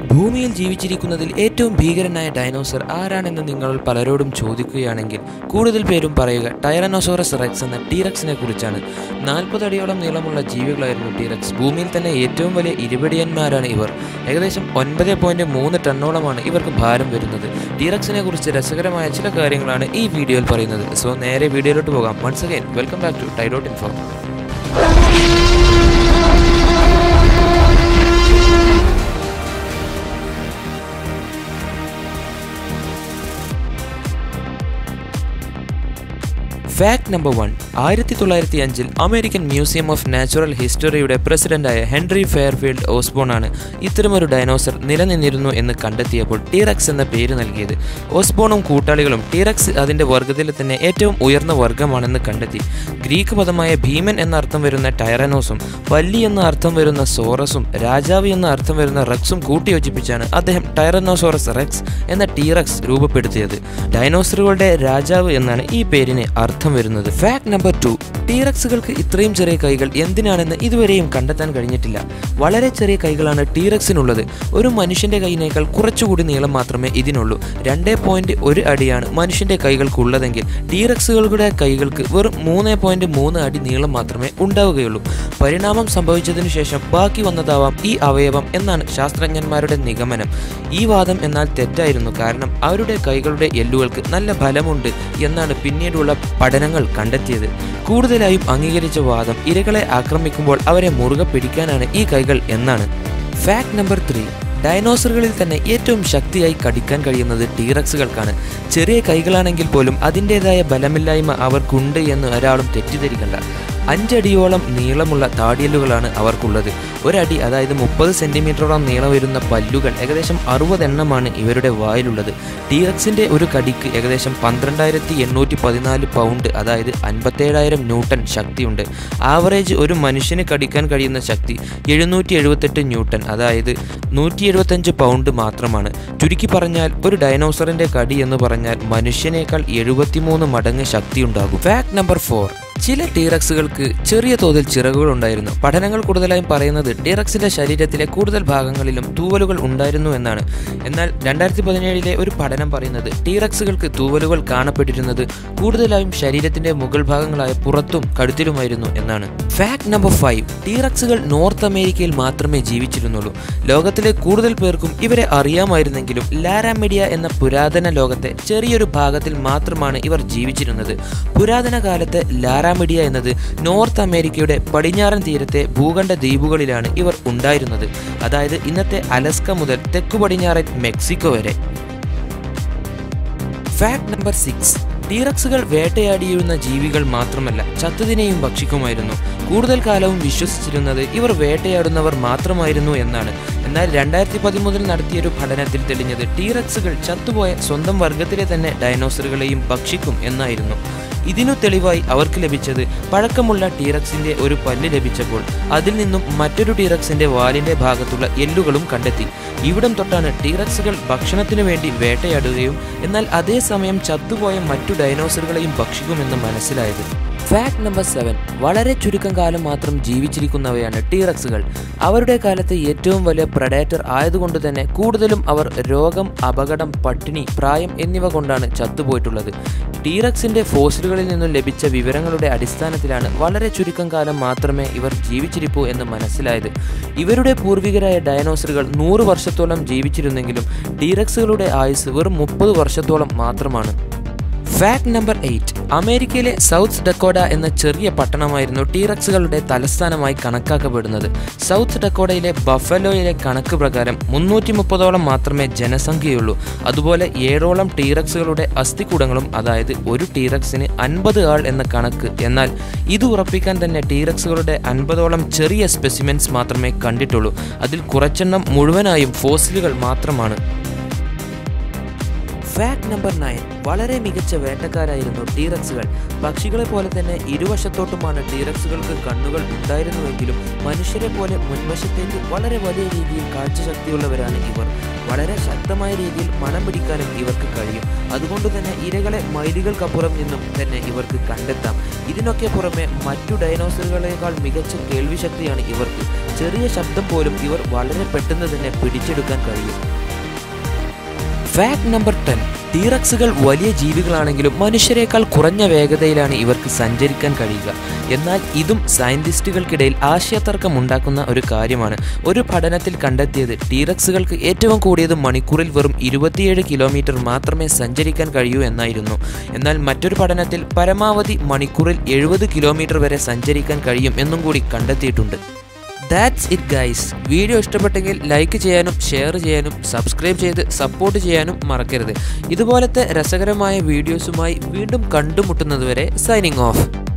ഭൂമിയിൽ ജീവിച്ചിരിക്കുന്നതിൽ ഏറ്റവും ഭീകരനായ ഡൈനോസർ ആരാണെന്ന് നിങ്ങൾ പലരോടും ചോദിക്കുകയാണെങ്കിൽ കൂടുതൽ പേരും പറയുക ടൈറനോസോറസ് റെക്സ് എന്ന ടീറക്സിനെ കുറിച്ചാണ് നാൽപ്പത് അടിയോളം നീളമുള്ള ജീവികളായിരുന്നു ടീറക്സ് ഭൂമിയിൽ തന്നെ ഏറ്റവും വലിയ ഇരുപടിയന്മാരാണ് ഇവർ ഏകദേശം ഒൻപത് പോയിന്റ് മൂന്ന് ടണ്ണോളമാണ് ഇവർക്ക് ഭാരം വരുന്നത് ടീറക്സിനെ കുറിച്ച് രസകരമായ ചില കാര്യങ്ങളാണ് ഈ വീഡിയോയിൽ പറയുന്നത് സോ നേരെ വീഡിയോയിലോട്ട് പോകാം once again welcome back to ടൈഡോട്ട് ഇൻഫോ ഫാക്ട് നമ്പർ വൺ ആയിരത്തി തൊള്ളായിരത്തി അഞ്ചിൽ അമേരിക്കൻ മ്യൂസിയം ഓഫ് നാച്ചുറൽ ഹിസ്റ്ററിയുടെ പ്രസിഡന്റായ ഹെൻറി ഫെയർഫീൽഡ് ഓസ്ബോൺ ആണ് ഇത്തരമൊരു ഡൈനോസർ നിലനിന്നിരുന്നു എന്ന് കണ്ടെത്തിയപ്പോൾ ടീറക്സ് എന്ന പേര് നൽകിയത് ഓസ്ബോണും കൂട്ടാളികളും ടീറക്സ് അതിന്റെ വർഗത്തിലെ തന്നെ ഏറ്റവും ഉയർന്ന വർഗമാണെന്ന് കണ്ടെത്തി ഗ്രീക്ക് പദമായ ഭീമൻ എന്ന അർത്ഥം വരുന്ന ടൈറനോസും വല്ലി എന്ന അർത്ഥം വരുന്ന സോറസും രാജാവ് എന്ന അർത്ഥം വരുന്ന റക്സും കൂട്ടിയോജിപ്പിച്ചാണ് അദ്ദേഹം ടൈറനോസോറസ് റെക്സ് എന്ന ടീറക്സ് രൂപപ്പെടുത്തിയത് ഡൈനോസറുകളുടെ രാജാവ് എന്നാണ് ഈ പേരിന് അർത്ഥം വരുന്നത് ഫാക്ട് നമ്പർ ടു ടീറക്സുകൾക്ക് ഇത്രയും ചെറിയ കൈകൾ എന്തിനാണെന്ന് ഇതുവരെയും കണ്ടെത്താൻ കഴിഞ്ഞിട്ടില്ല വളരെ ചെറിയ കൈകളാണ് ടീറക്സിനുള്ളത് ഒരു മനുഷ്യന്റെ കൈയിനേക്കാൾ കുറച്ചുകൂടി നീളം മാത്രമേ ഇതിനുള്ളൂ രണ്ടേ പോയിന്റ് ഒരു അടിയാണ് മനുഷ്യന്റെ കൈകൾക്കുള്ളതെങ്കിൽ ടീറക്സുകളുടെ കൈകൾക്ക് വെറും മൂന്ന് പോയിന്റ് മൂന്ന് അടി നീളം മാത്രമേ ഉണ്ടാവുകയുള്ളൂ പരിണാമം സംഭവിച്ചതിനു ശേഷം ബാക്കി വന്നതാവാം ഈ അവയവം എന്നാണ് ശാസ്ത്രജ്ഞന്മാരുടെ നിഗമനം ഈ വാദം എന്നാൽ തെറ്റായിരുന്നു കാരണം അവരുടെ കൈകളുടെ എല്ലുകൾക്ക് നല്ല ഫലമുണ്ട് എന്നാണ് പിന്നീടുള്ള പഠനങ്ങൾ കണ്ടെത്തിയത് കൂടുതലായും അംഗീകരിച്ച വാദം ഇരകളെ ആക്രമിക്കുമ്പോൾ അവരെ മുറുകെ പിടിക്കാനാണ് ഈ കൈകൾ എന്നാണ് ഫാക്ട് നമ്പർ ത്രീ ഡൈനോസറുകളിൽ തന്നെ ഏറ്റവും ശക്തിയായി കടിക്കാൻ കഴിയുന്നത് ടീറക്സുകൾക്കാണ് ചെറിയ കൈകളാണെങ്കിൽ പോലും അതിൻ്റെതായ ബലമില്ലായ്മ അവർക്കുണ്ട് എന്ന് ഒരാളും തെറ്റിദ്ധരിക്കണ്ട അഞ്ചടിയോളം നീളമുള്ള താടിയല്ലുകളാണ് അവർക്കുള്ളത് ഒരടി അതായത് മുപ്പത് സെൻറ്റിമീറ്ററോളം നീളം വരുന്ന പല്ലുകൾ ഏകദേശം അറുപത് എണ്ണമാണ് ഇവരുടെ വായിലുള്ളത് ടീറക്സിൻ്റെ ഒരു കടിക്ക് ഏകദേശം പന്ത്രണ്ടായിരത്തി എണ്ണൂറ്റി പതിനാല് പൗണ്ട് അതായത് അൻപത്തേഴായിരം ന്യൂട്ടൺ ശക്തിയുണ്ട് ആവറേജ് ഒരു മനുഷ്യന് കടിക്കാൻ കഴിയുന്ന ശക്തി എഴുന്നൂറ്റി എഴുപത്തെട്ട് ന്യൂട്ടൺ അതായത് നൂറ്റി എഴുപത്തഞ്ച് പൗണ്ട് മാത്രമാണ് ചുരുക്കി പറഞ്ഞാൽ ഒരു ഡൈനോസറിൻ്റെ കടി എന്ന് പറഞ്ഞാൽ മനുഷ്യനേക്കാൾ എഴുപത്തിമൂന്ന് മടങ്ങ് ശക്തിയുണ്ടാകും ഫാക്ട് നമ്പർ ഫോർ ചില ടീറക്സുകൾക്ക് ചെറിയ തോതിൽ ചിറകുകൾ ഉണ്ടായിരുന്നു പഠനങ്ങൾ കൂടുതലായും പറയുന്നത് ടീറക്സിന്റെ ശരീരത്തിലെ കൂടുതൽ ഭാഗങ്ങളിലും തൂവലുകൾ ഉണ്ടായിരുന്നു എന്നാണ് എന്നാൽ രണ്ടായിരത്തി പതിനേഴിലെ ഒരു പഠനം പറയുന്നത് ടീറക്സുകൾക്ക് തൂവലുകൾ കാണപ്പെട്ടിരുന്നത് കൂടുതലായും ശരീരത്തിന്റെ മുകൾ ഭാഗങ്ങളായ പുറത്തും കഴുത്തിലുമായിരുന്നു എന്നാണ് ഫാക്ട് നമ്പർ ഫൈവ് ടീറക്സുകൾ നോർത്ത് അമേരിക്കയിൽ മാത്രമേ ജീവിച്ചിരുന്നുള്ളൂ ലോകത്തിലെ കൂടുതൽ പേർക്കും ഇവരെ അറിയാമായിരുന്നെങ്കിലും ലാരാമീഡിയ എന്ന പുരാതന ലോകത്തെ ചെറിയൊരു ഭാഗത്തിൽ മാത്രമാണ് ഇവർ ജീവിച്ചിരുന്നത് പുരാതന കാലത്ത് ലാരാമിഡിയ എന്നത് നോർത്ത് അമേരിക്കയുടെ പടിഞ്ഞാറൻ തീരത്തെ ഭൂഖണ്ഡ ദ്വീപുകളിലാണ് ഇവർ ഉണ്ടായിരുന്നത് അതായത് ഇന്നത്തെ അലസ്ക മുതൽ തെക്കു പടിഞ്ഞാറൻ മെക്സിക്കോ വരെ ഫാക്ട് നമ്പർ സിക്സ് ടീറക്സുകൾ വേട്ടയാടിയിരുന്ന ജീവികൾ മാത്രമല്ല ചത്തതിനെയും ഭക്ഷിക്കുമായിരുന്നു കൂടുതൽ കാലവും വിശ്വസിച്ചിരുന്നത് ഇവർ വേട്ടയാടുന്നവർ മാത്രമായിരുന്നു എന്നാണ് എന്നാൽ രണ്ടായിരത്തി പതിമൂന്നിൽ നടത്തിയൊരു പഠനത്തിൽ തെളിഞ്ഞത് ടീറക്സുകൾ ചത്തുപോയ സ്വന്തം വർഗത്തിലെ തന്നെ ഡൈനോസറുകളെയും ഭക്ഷിക്കും എന്നായിരുന്നു ഇതിനു തെളിവായി അവർക്ക് ലഭിച്ചത് പഴക്കമുള്ള ടീറക്സിന്റെ ഒരു പല്ല് ലഭിച്ചപ്പോൾ അതിൽ നിന്നും മറ്റൊരു ടീറക്സിന്റെ വാലിന്റെ ഭാഗത്തുള്ള എല്ലുകളും കണ്ടെത്തി ഇവിടം തൊട്ടാണ് ടീറക്സുകൾ ഭക്ഷണത്തിനു വേണ്ടി വേട്ടയാടുകയും എന്നാൽ അതേസമയം ചത്തുപോയ മറ്റു ഡൈനോസറുകളെയും ഭക്ഷിക്കുമെന്ന് മനസ്സിലായത് ഫാക്ട് നമ്പർ സെവൻ വളരെ ചുരുക്കം കാലം മാത്രം ജീവിച്ചിരിക്കുന്നവയാണ് ടീറക്സുകൾ അവരുടെ കാലത്ത് ഏറ്റവും വലിയ പ്രഡേറ്റർ ആയതുകൊണ്ട് തന്നെ കൂടുതലും അവർ രോഗം അപകടം പട്ടിണി പ്രായം എന്നിവ കൊണ്ടാണ് ചത്തുപോയിട്ടുള്ളത് ടീറക്സിന്റെ ഫോസിലുകളിൽ നിന്നും ലഭിച്ച വിവരങ്ങളുടെ അടിസ്ഥാനത്തിലാണ് വളരെ ചുരുക്കം കാലം മാത്രമേ ഇവർ ജീവിച്ചിരിപ്പൂ എന്ന് മനസ്സിലായത് ഇവരുടെ പൂർവികരായ ഡയനോസറുകൾ നൂറ് വർഷത്തോളം ജീവിച്ചിരുന്നെങ്കിലും ടീറക്സുകളുടെ ആയുസ് വെറും മുപ്പത് വർഷത്തോളം മാത്രമാണ് ഫാക്ട് നമ്പർ എയ്റ്റ് അമേരിക്കയിലെ സൗത്ത് ഡക്കോഡ എന്ന ചെറിയ പട്ടണമായിരുന്നു ടീറക്സുകളുടെ തലസ്ഥാനമായി കണക്കാക്കപ്പെടുന്നത് സൗത്ത് ഡക്കോഡയിലെ ബഫലോയിലെ കണക്ക് പ്രകാരം മുന്നൂറ്റി മുപ്പതോളം മാത്രമേ ജനസംഖ്യയുള്ളൂ അതുപോലെ ഏഴോളം ടീറക്സുകളുടെ അസ്ഥികൂടങ്ങളും അതായത് ഒരു ടീറക്സിന് അൻപത് ആൾ എന്ന കണക്ക് എന്നാൽ ഇത് ഉറപ്പിക്കാൻ തന്നെ ടീറക്സുകളുടെ അൻപതോളം ചെറിയ സ്പെസിമെൻസ് മാത്രമേ കണ്ടിട്ടുള്ളൂ അതിൽ കുറച്ചെണ്ണം മുഴുവനായും ഫോസിലുകൾ മാത്രമാണ് ഫാക്ട് നമ്പർ നയൻ വളരെ മികച്ച വേട്ടക്കാരായിരുന്നു ടീറക്സുകൾ പക്ഷികളെ പോലെ തന്നെ ഇരുവശത്തോട്ടുമാണ് ടീറക്സുകൾക്ക് കണ്ണുകൾ ഉണ്ടായിരുന്നുവെങ്കിലും മനുഷ്യരെ പോലെ മുൻവശത്തേക്ക് വളരെ വലിയ രീതിയിൽ കാഴ്ചശക്തിയുള്ളവരാണ് ഇവർ വളരെ ശക്തമായ രീതിയിൽ മണം പിടിക്കാനും ഇവർക്ക് കഴിയും അതുകൊണ്ട് തന്നെ ഇരകളെ മൈലുകൾക്കപ്പുറം നിന്നും തന്നെ ഇവർക്ക് കണ്ടെത്താം ഇതിനൊക്കെ പുറമെ മറ്റു ഡൈനോസറുകളേക്കാൾ മികച്ച കേൾവിശക്തിയാണ് ഇവർക്ക് ചെറിയ ശബ്ദം പോലും ഇവർ വളരെ പെട്ടെന്ന് തന്നെ പിടിച്ചെടുക്കാൻ കഴിയും ഫാക്ട് നമ്പർ ടെൻ ടീറക്സുകൾ വലിയ ജീവികളാണെങ്കിലും മനുഷ്യരെക്കാൾ കുറഞ്ഞ വേഗതയിലാണ് ഇവർക്ക് സഞ്ചരിക്കാൻ കഴിയുക എന്നാൽ ഇതും സയന്റിസ്റ്റുകൾക്കിടയിൽ ആശയതർക്കം ഉണ്ടാക്കുന്ന ഒരു കാര്യമാണ് ഒരു പഠനത്തിൽ കണ്ടെത്തിയത് ടീറക്സുകൾക്ക് ഏറ്റവും കൂടിയത് മണിക്കൂറിൽ വെറും ഇരുപത്തിയേഴ് കിലോമീറ്റർ മാത്രമേ സഞ്ചരിക്കാൻ കഴിയൂ എന്നായിരുന്നു എന്നാൽ മറ്റൊരു പഠനത്തിൽ പരമാവധി മണിക്കൂറിൽ എഴുപത് കിലോമീറ്റർ വരെ സഞ്ചരിക്കാൻ കഴിയും എന്നും കൂടി കണ്ടെത്തിയിട്ടുണ്ട് ദാറ്റ്സ് ഇറ്റ് ഗൈസ് വീഡിയോ ഇഷ്ടപ്പെട്ടെങ്കിൽ ലൈക്ക് ചെയ്യാനും ഷെയർ ചെയ്യാനും സബ്സ്ക്രൈബ് ചെയ്ത് സപ്പോർട്ട് ചെയ്യാനും മറക്കരുത് ഇതുപോലത്തെ രസകരമായ വീഡിയോസുമായി വീണ്ടും കണ്ടുമുട്ടുന്നതുവരെ സൈനിങ് ഓഫ്